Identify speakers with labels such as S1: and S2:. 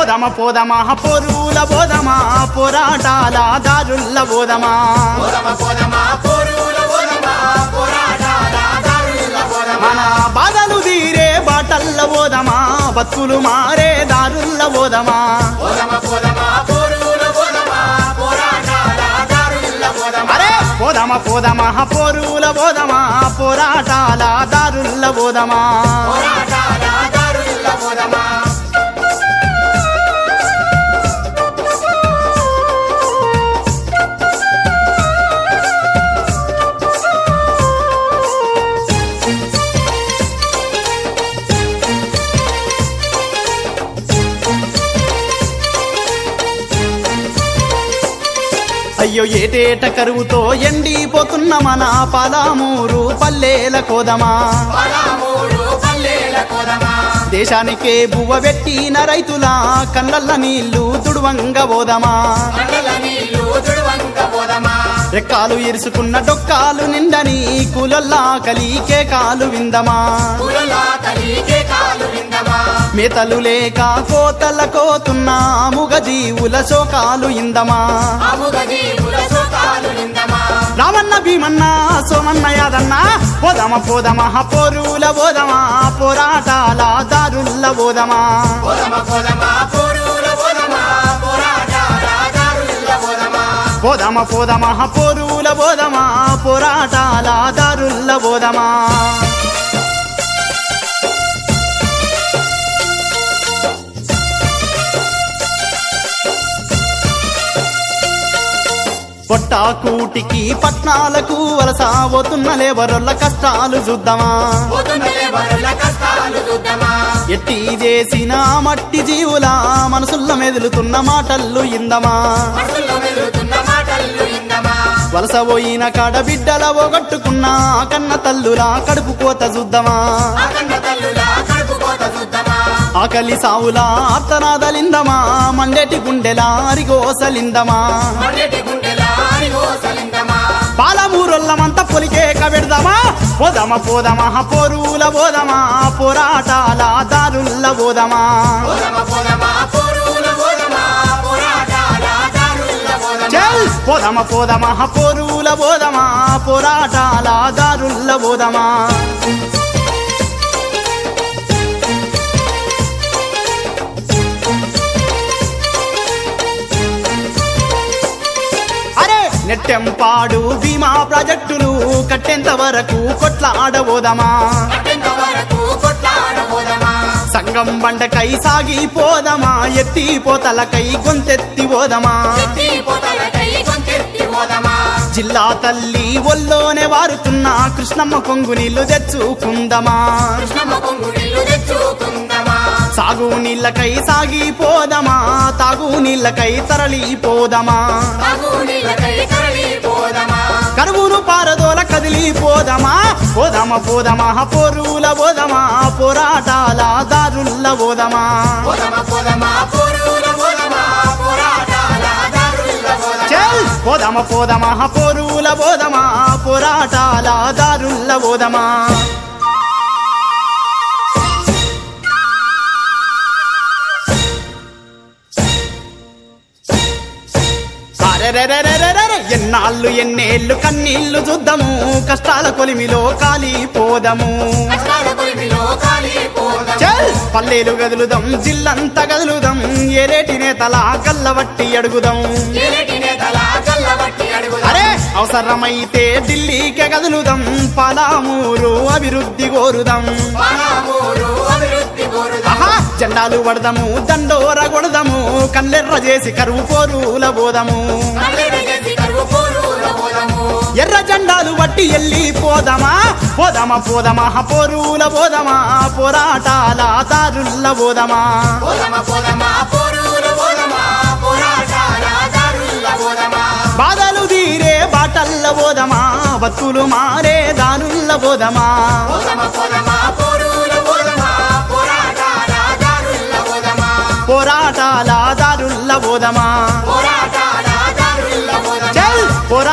S1: పోదమ పోదమా పోరుల పోదమా పోరాటాల దారుల్ల పోదమా
S2: పోదమ పోదమ పోరుల పోదమ పోరాటాల దారుల పోదమ
S1: మన బాధలు తీరే బాటల్ల పోదమా బతుకులు మారే దారుల్ల పోదమా
S2: పోదమ పోదమ పోరుల పోదమ పోరాటాల దారుల పోదమ
S1: అరే పోదమ పోదమా పోరుల పోదమా పోరాటాల దారుల్ల పోదమా
S2: పోరాటాల దారుల పోదమ
S1: అయ్యో ఏటేట కరువుతో ఎండిపోతున్న మన పాలామూరు పల్లెల కోదమా
S2: పదమూడు పల్లెల పోదమ
S1: దేశానికే బువ్వ పెట్టిన రైతుల కళ్ళల్ల నీళ్లు తుడువంగ పోదమా
S2: మండల నీళ్లు దుడువంక పోదమ
S1: రెక్కాలు ఇరుసుకున్న డొక్కాలు నిండని కూలల్లా కలికే కాలు విందమా
S2: పూలలా తలికే కాలు విందమా
S1: మేతలు లేక కోతల కోతున్న ముగ జీవుల శోకాలు ఇందమా
S2: అముగ జీవుల సోకాలు విందమా
S1: రామన్న భీమన్న సోమన్న యాదన్న పోదమ పోదమ పోరుల పోదమా పోరాటాల దారుల్ల పోదమా
S2: పోదమ పోదమ పోరుల పోదమ పోరాటాల దారుల పోదమ
S1: పోదమ పోదమ పోరుల పోదమా పోరాటాల దారుల్ల పోదమా పొట్టాకూటికి పట్నాలకు వలస పోతున్న లేబరుల కష్టాలు చూద్దామా
S2: పోతున్నలే బరుల కష్టాలు చూద్దామా
S1: ఎట్టి చేసిన మట్టి జీవుల మనసుల్లో మెదులుతున్న మాటలు ఇందమా
S2: మనసులో మెదులుతున్న మాటలు ఇందమా
S1: వలస పోయిన కాడ బిడ్డల ఒగట్టుకున్న కన్న తల్లులా కడుపు కోత చూద్దామా
S2: ఆ కన్న తల్లుల కడుపు కోత చూద్దామా
S1: ఆకలి సావులా ఆర్తనాదలిందమా మండేటి గుండెలా అరిగోసలిందమా
S2: మొన్నటి గుండెల అరిగోసలిందమా
S1: పాలమూరొల్లమంతా పొలికే కబెడదామా పోదమ పోదమా పోరుల పోదమా పోరాటాల దారుల్ల పోదమా
S2: పోదమ పోదమ పోరుల పోదమ పోరాటాల దారుల పోదమ
S1: చల్ పోదమ పోదమ పోరుల పోదమా పోరాటాల దారుల్ల పోదమా అరే నెట్టెంపాడు భీమా ప్రాజెక్టులు కట్టేంత వరకు కొట్లాడబోదమా
S2: అట్టెంత వరకు కొట్లాడబోదమా
S1: సంగం బండకై సాగిపోదమా ఎత్తిపోతలకై గొంతెత్తి పోదమా
S2: ఎత్తి పోతలకై కొంచెత్తి పోదమా
S1: జిల్లా తల్లి ఒల్లోనే వారుతున్న కృష్ణమ్మ కొంగు నీళ్లు తెచ్చుకుందమా
S2: కృష్ణమ్మ కొంగు నీళ్లు తెచ్చుకుందమా
S1: సాగు నీళ్ళకై సాగిపోదమా తాగు నీళ్ళకై తరలిపోదమా
S2: తాగు నీళ్ళకై తరలి పోదమా
S1: కరువును పారదోల కదిలిపోదమా పోదమ పోదమా పోరుల పోదమా పోరాటాల దారుల్ల పోదమా
S2: పోదమ పోదమ పోరుల పోదమ పోరాటాల దారుల పోదమ
S1: చల్ పోదమ పోదమా పోరుల పోదమా పోరాటాల దారుల్ల పోదమా అరెరెరెరెరెరె, ఎన్నాళ్ళు ఎన్నేళ్ళు కన్నీళ్లు చూద్దాము కష్టాల కొలిమిలో కాలిపోదము
S2: కష్టాల కొలిమిలో కాలిపోదమ
S1: చల్ పల్లెలు గదులుదాం జిల్లంతా గదులుదాం ఏరేటి నేతల కల్లవట్టి అడుగుదాం
S2: ఏలేటి నేతల కళ్ళబట్టి అడుగుదాం
S1: అరే అవసరమైతే ఢిల్లీకే గదులుదాం పలామూరు అభివృద్ధి కోరుదాం
S2: పాలమూరు అభివృద్ధి కోరుదాం
S1: ఆహా జెండాలు పడదాము దండోర కొడదాము కన్నెర్ర చేసి కరువు పోరుల పోదాము
S2: కళ్ళెడ చేసి కరువు పోరుల పోదము
S1: ఎర్ర జెండాలు బట్టి ఎల్లి పోదామా పోదామా పోదామా పోరుల పోదామా పోరాటాల దారుల్ల పోదామా
S2: పోదమ పోదమ పోరుల పోదమ పోరాటాల దారుల పోదమ
S1: బాధలు తీరే బాటల్ల పోదమా బతుకులు మారే దారుల్ల పోదమా
S2: పోదమ పోదమ పోరుల పోదమ పోరాటాల దారుల పోదమ
S1: పోరాటాల దారుల్ల పోదమా
S2: పోరాటాల దారుల పోదమ
S1: చల్ పోరా